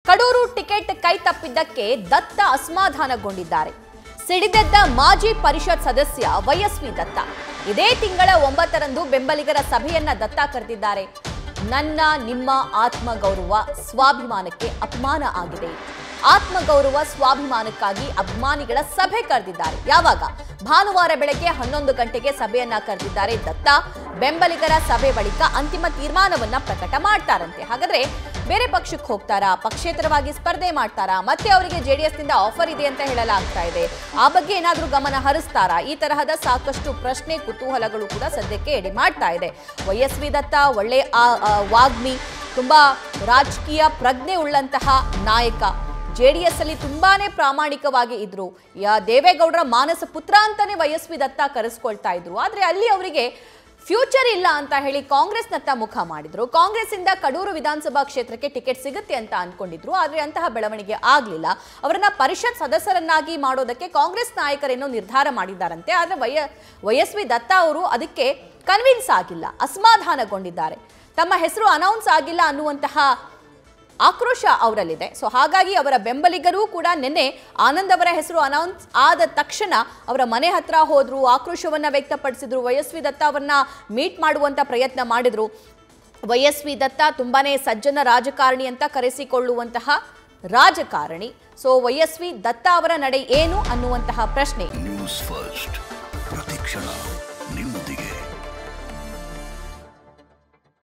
Kadur ticket ಕೈ ತಪ್ಪಿದ್ದಕ್ಕೆ ದತ್ತ ಅಸಮಾಧಾನಗೊಂಡಿದ್ದಾರೆ ಸಿಡಿದೆದ್ದ ಮಾಜಿ ಪರಿಷತ್ ಸದಸ್ಯ ವೈಎಸ್ವಿ ದತ್ತ ಇದೇ ತಿಂಗಳ ಒಂಬತ್ತರಂದು ಬೆಂಬಲಿಗರ ಸಭೆಯನ್ನ ದತ್ತ ಕರೆದಿದ್ದಾರೆ ನನ್ನ ನಿಮ್ಮ ಆತ್ಮಗೌರವ ಸ್ವಾಭಿಮಾನಕ್ಕೆ ಅಪಮಾನ ಆಗಿದೆ ಆತ್ಮಗೌರವ ಸ್ವಾಭಿಮಾನಕ್ಕಾಗಿ ಅಭಿಮಾನಿಗಳ ಸಭೆ ಕರೆದಿದ್ದಾರೆ ಯಾವಾಗ ಭಾನುವಾರ ಬೆಳಗ್ಗೆ ಹನ್ನೊಂದು ಗಂಟೆಗೆ ಸಭೆಯನ್ನ ಕರೆದಿದ್ದಾರೆ ದತ್ತ ಬೆಂಬಲಿಗರ ಸಭೆ ಬಳಿಕ ಅಂತಿಮ ತೀರ್ಮಾನವನ್ನ ಪ್ರಕಟ ಮಾಡ್ತಾರಂತೆ ಹಾಗಾದ್ರೆ ಬೇರೆ ಪಕ್ಷಕ್ಕೆ ಹೋಗ್ತಾರಾ ಪಕ್ಷೇತರವಾಗಿ ಸ್ಪರ್ಧೆ ಮಾಡ್ತಾರಾ ಮತ್ತೆ ಅವರಿಗೆ ಜೆಡಿಎಸ್ ನಿಂದ ಆಫರ್ ಇದೆ ಅಂತ ಹೇಳಲಾಗ್ತಾ ಇದೆ ಆ ಬಗ್ಗೆ ಏನಾದ್ರೂ ಗಮನ ಹರಿಸ್ತಾರಾ ಈ ತರಹದ ಸಾಕಷ್ಟು ಪ್ರಶ್ನೆ ಕುತೂಹಲಗಳು ಕೂಡ ಸದ್ಯಕ್ಕೆ ಎಡೆ ಮಾಡ್ತಾ ಇದೆ ವೈಎಸ್ವಿ ದತ್ತ ಒಳ್ಳೆ ಆ- ಆ ವಾಗ್ಮಿ ತುಂಬಾ ರಾಜಕೀಯ ಪ್ರಜ್ಞೆ ಉಳ್ಳಂತಹ ನಾಯಕ ಜೆಡಿಎಸ್ ಅಲ್ಲಿ ತುಂಬಾನೇ ಪ್ರಾಮಾಣಿಕವಾಗಿ ಇದ್ರು ಯಾ ದೇವೇಗೌಡರ ಮಾನಸ ಪುತ್ರ ಅಂತಾನೆ ವೈಎಸ್ವಿ ದತ್ತ ಕರೆಸ್ಕೊಳ್ತಾ ಇದ್ರು ಆದ್ರೆ ಅಲ್ಲಿ ಅವರಿಗೆ ಫ್ಯೂಚರ್ ಇಲ್ಲ ಅಂತ ಹೇಳಿ ಕಾಂಗ್ರೆಸ್ನತ್ತ ಮುಖ ಮಾಡಿದ್ರು ಕಾಂಗ್ರೆಸ್ ಇಂದ ಕಡೂರು ವಿಧಾನಸಭಾ ಕ್ಷೇತ್ರಕ್ಕೆ ಟಿಕೆಟ್ ಸಿಗುತ್ತೆ ಅಂತ ಅನ್ಕೊಂಡಿದ್ರು ಆದ್ರೆ ಅಂತಹ ಬೆಳವಣಿಗೆ ಆಗ್ಲಿಲ್ಲ ಅವರನ್ನ ಪರಿಷತ್ ಸದಸ್ಯರನ್ನಾಗಿ ಮಾಡೋದಕ್ಕೆ ಕಾಂಗ್ರೆಸ್ ನಾಯಕರೇನೋ ನಿರ್ಧಾರ ಮಾಡಿದ್ದಾರಂತೆ ಆದ್ರೆ ವಯ ವೈಎಸ್ವಿ ದತ್ತ ಅವರು ಅದಕ್ಕೆ ಕನ್ವಿನ್ಸ್ ಆಗಿಲ್ಲ ಅಸಮಾಧಾನಗೊಂಡಿದ್ದಾರೆ ತಮ್ಮ ಹೆಸರು ಅನೌನ್ಸ್ ಆಗಿಲ್ಲ ಅನ್ನುವಂತಹ ಆಕ್ರೋಶ ಅವರಲ್ಲಿದೆ ಸೊ ಹಾಗಾಗಿ ಅವರ ಬೆಂಬಲಿಗರೂ ಕೂಡ ನಿನ್ನೆ ಆನಂದ್ ಅವರ ಹೆಸರು ಅನೌನ್ಸ್ ಆದ ತಕ್ಷಣ ಅವರ ಮನೆ ಹತ್ರ ಹೋದ್ರು ಆಕ್ರೋಶವನ್ನ ವ್ಯಕ್ತಪಡಿಸಿದ್ರು ವೈಎಸ್ವಿ ದತ್ತ ಅವರನ್ನ ಮೀಟ್ ಮಾಡುವಂತ ಪ್ರಯತ್ನ ಮಾಡಿದ್ರು ವೈಎಸ್ವಿ ದತ್ತ ತುಂಬಾನೇ ಸಜ್ಜನ ರಾಜಕಾರಣಿ ಅಂತ ಕರೆಸಿಕೊಳ್ಳುವಂತಹ ರಾಜಕಾರಣಿ ಸೊ ವೈಎಸ್ವಿ ದತ್ತ ಅವರ ನಡೆ ಏನು ಅನ್ನುವಂತಹ ಪ್ರಶ್ನೆ ನ್ಯೂಸ್ ಫಸ್ಟ್ ಪ್ರತಿಕ್ಷಣ